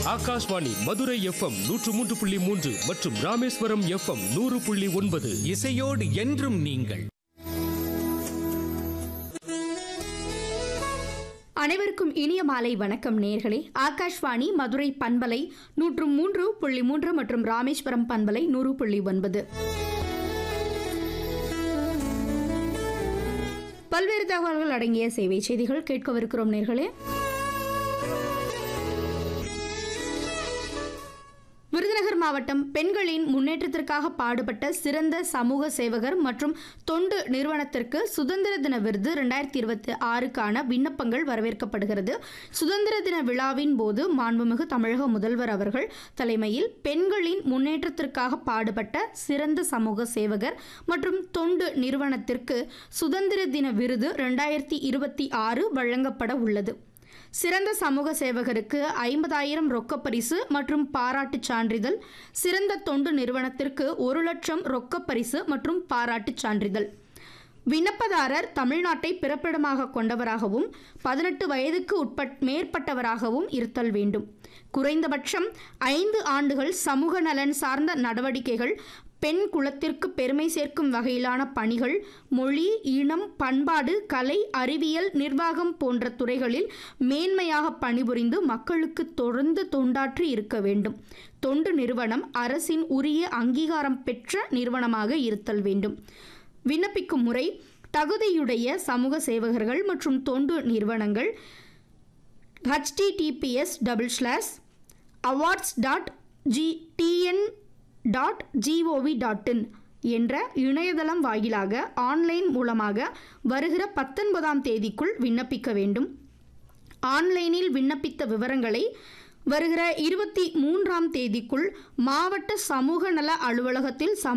Akashvani Madurai FM நூற்று மூன்று புள்ளி மூன்று மற்றும் ராமேஸ்வரம் எஃப்எம் நூறு புள்ளி ஒன்பது இசையோடு என்றும் நீங்கள் அனைவருக்கும் இனிய மாலை வணக்கம் நேர்களே ஆகாஷ்வாணி மதுரை பண்பலை நூற்று மூன்று புள்ளி மூன்று மற்றும் ராமேஸ்வரம் பண்பலை நூறு புள்ளி ஒன்பது பல்வேறு தகவல்கள் அடங்கிய சேவை செய்திகள் கேட்கவிருக்கிறோம் நேர்களே விருதுநகர் மாவட்டம் பெண்களின் முன்னேற்றத்திற்காக பாடுபட்ட சிறந்த சமூக சேவகர் மற்றும் தொண்டு நிறுவனத்திற்கு சுதந்திர தின விருது ரெண்டாயிரத்தி இருபத்தி ஆறுக்கான விண்ணப்பங்கள் வரவேற்கப்படுகிறது சுதந்திர தின விழாவின் போது மாண்புமிகு தமிழக முதல்வர் அவர்கள் தலைமையில் பெண்களின் முன்னேற்றத்திற்காக பாடுபட்ட சிறந்த சமூக சேவகர் மற்றும் தொண்டு நிறுவனத்திற்கு சுதந்திர தின விருது ரெண்டாயிரத்தி இருபத்தி ஆறு வழங்கப்பட உள்ளது சிறந்த சமூக சேவகருக்கு ஐம்பதாயிரம் ரொக்கப் பரிசு மற்றும் பாராட்டுச் சான்றிதழ் சிறந்த தொண்டு நிறுவனத்திற்கு ஒரு லட்சம் ரொக்கப் பரிசு மற்றும் பாராட்டுச் சான்றிதழ் விண்ணப்பதாரர் தமிழ்நாட்டை பிறப்பிடமாக கொண்டவராகவும் பதினெட்டு வயதுக்கு உட்பட் மேற்பட்டவராகவும் இருத்தல் வேண்டும் குறைந்தபட்சம் ஐந்து ஆண்டுகள் சமூக நலன் சார்ந்த நடவடிக்கைகள் பெண் குலத்திற்கு பெருமை சேர்க்கும் வகையிலான பணிகள் மொழி இனம் பண்பாடு கலை அறிவியல் நிர்வாகம் போன்ற துறைகளில் மேன்மையாக பணிபுரிந்து மக்களுக்கு தொடர்ந்து தொண்டாற்றி இருக்க வேண்டும் தொண்டு நிறுவனம் அரசின் உரிய அங்கீகாரம் பெற்ற நிறுவனமாக இருத்தல் வேண்டும் விண்ணப்பிக்கும் முறை தகுதியுடைய சமூக சேவகர்கள் மற்றும் தொண்டு நிறுவனங்கள் HTTPS double slash awards dot G TN dot GOV dot in என்ற இணையதளம் வாயிலாக ஆன்லைன் மூலமாக வருகிற பத்தொன்பதாம் தேதிக்குள் விண்ணப்பிக்க வேண்டும் ஆன்லைனில் விண்ணப்பித்த விவரங்களை வருகிற இருபத்தி மூன்றாம் தேதிக்குள் மாவட்ட சமூக நல அலுவலகத்தில் சம